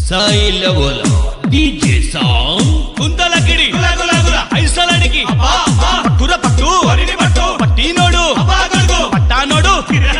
సైలవల DJ song కుందలకిడి గులగులగుల ఐసలడికి పట్టుర పట్టు వరిని పట్టు పట్టినోడు పట్టానోడు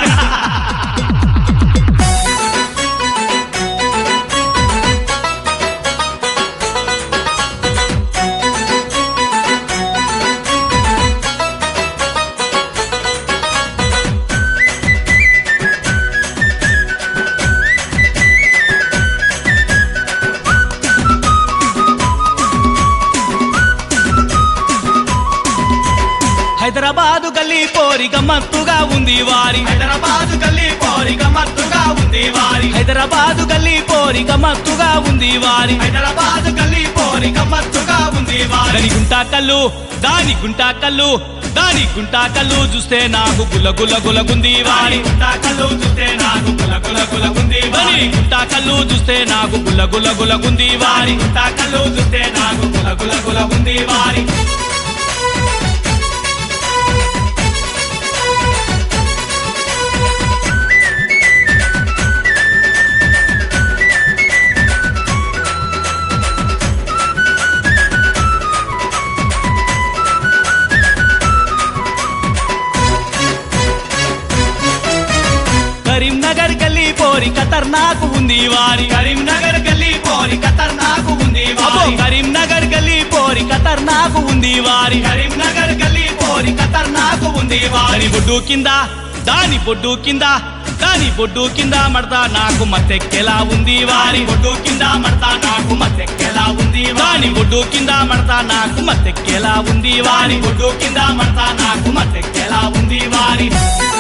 హైదరాబాదు గల్లీ పోరి గమ్మత్తుగా ఉంది వారి హైదరాబాద్ గల్లీ పోరి గమ్మత్తుగా ఉంది వారి హైదరాబాదు గల్లీ పోరి గమ్మత్తుగా ఉంది వారి హైదరాబాద్ గల్లీ పోరి గమ్మత్తుగా ఉంది వారి దాని గుంటా కళ్ళు దాని గుంటా కళ్ళు దాని గుంటా కళ్ళు చూస్తే నాకు గుల గుల గులగుంది వారి వారి గుంటా కళ్ళు చూస్తే నాకు గుల గుల గుల ఉంది దాని వారి గుంటా కళ్ళు చూస్తే నాకు గుల గుల గులగుంది వారి వారి గుంటా కళ్ళు చూస్తే నాకు గుల గుల గుల ఉంది వారి కరీంనగర్ గల్లీ పోరి ఖతర్నాకు ఉంది వారి కరీంనగర్ గల్లీ పోరి ఖతర్నాకు ఉంది అబ్బో వారి కరీంనగర్ గల్లీ పోరి ఖతర్నాకు ఉంది వారి కరీంనగర్ గల్లీ పోరి ఖతర్నాకు ఉంది వారి దాని బొడ్డు కింద దాని బొడ్డు కింద దాని బొడ్డు కింద మడతా నాకు మత్తెక్కెలా ఉంది వారి బొడ్డు కింద మడతా నాకు మత్తెక్కెలా ఉంది దాని వారి బొడ్డు కింద మడతా నాకు మత్తెక్కెలా ఉంది వారి వారి బొడ్డు కింద మడతా నాకు మత్తెక్కెలా ఉంది వారి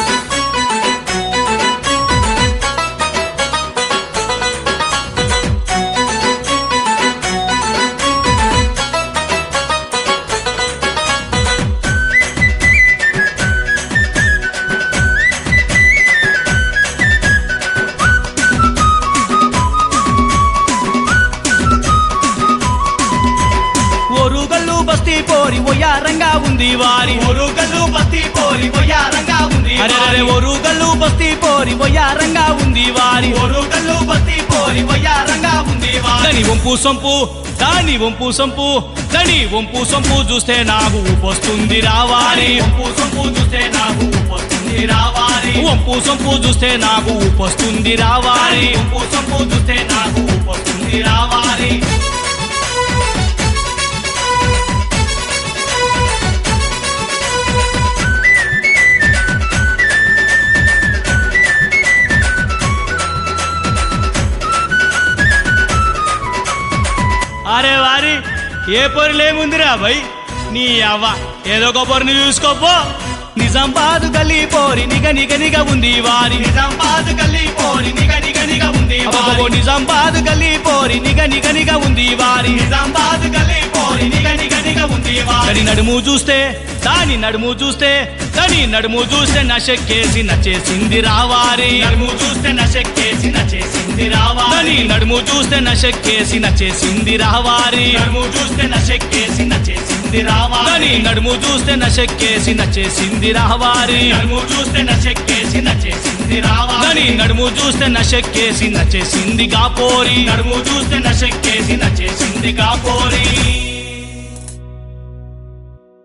ఒరుగల్లు బస్తీ పోరి ఒయ్యారంగా ఉంది వారి ఒరుగల్లు బతి పోరి వయ్యారంగా ఉంది అరే వారి ఒరుగల్లు బస్తీ పోరి ఒయ్యారంగా ఉంది వారి ఒరుగల్లు బతి పోరి వయ్యారంగా ఉంది వారి దాని వంపు సొంపు దాని వంపు సొంపు దాని వంపు సొంపు చూస్తే నాకు ఊపొస్తుంది రావాలి వంపు సొంపు చూస్తే నాకు వస్తుంది రావాలి వంపు సొంపు చూస్తే నాకు ఊపొస్తుంది రావాలి వంపు సొంపు చూస్తే నాకు వస్తుంది రావాలి అరే వారి ఏ పొరిలేముందిరా భయ్ నీ అవ్వ ఏదో ఒక పొరిని చూసుకోపో నిజామాబాద్ గల్లీ పోరి నిగ నిగ నిగ ఉంది వారి నిజామాబాద్ గల్లీ పోరి నిగ నిగ నిగ ఉంది అబ్బబ్బో, వారి నిజామాబాద్ గల్లీ పోరి నిగ నిగ నిగ ఉంది వారి నిజామాబాద్ గల్లీ పోరి నిగ నిగ నిగ ఉంది వారి దాని నడుము చూస్తే దాని నడుము చూస్తే దాని నడుము చూస్తే నశక్కేసి నచ్చేసింది రావారి నడుము చూస్తే నశక్కేసి నచేసింది దాని రావాలి నడుము చూస్తే నశక్కేసి నచ్చేసింది రావారి నడుము చూస్తే నశక్కేసి నచేసింది రావాలి దాని నడుము చూస్తే నశక్కేసి నచ్చేసింది రావారి నడుము చూస్తే నశక్కేసి నచేసింది రావాలి దాని నడుము చూస్తే నశక్కేసి నచ్చేసింది గాపోరి నడుము చూస్తే నశక్కేసి నచేసింది కాపోరి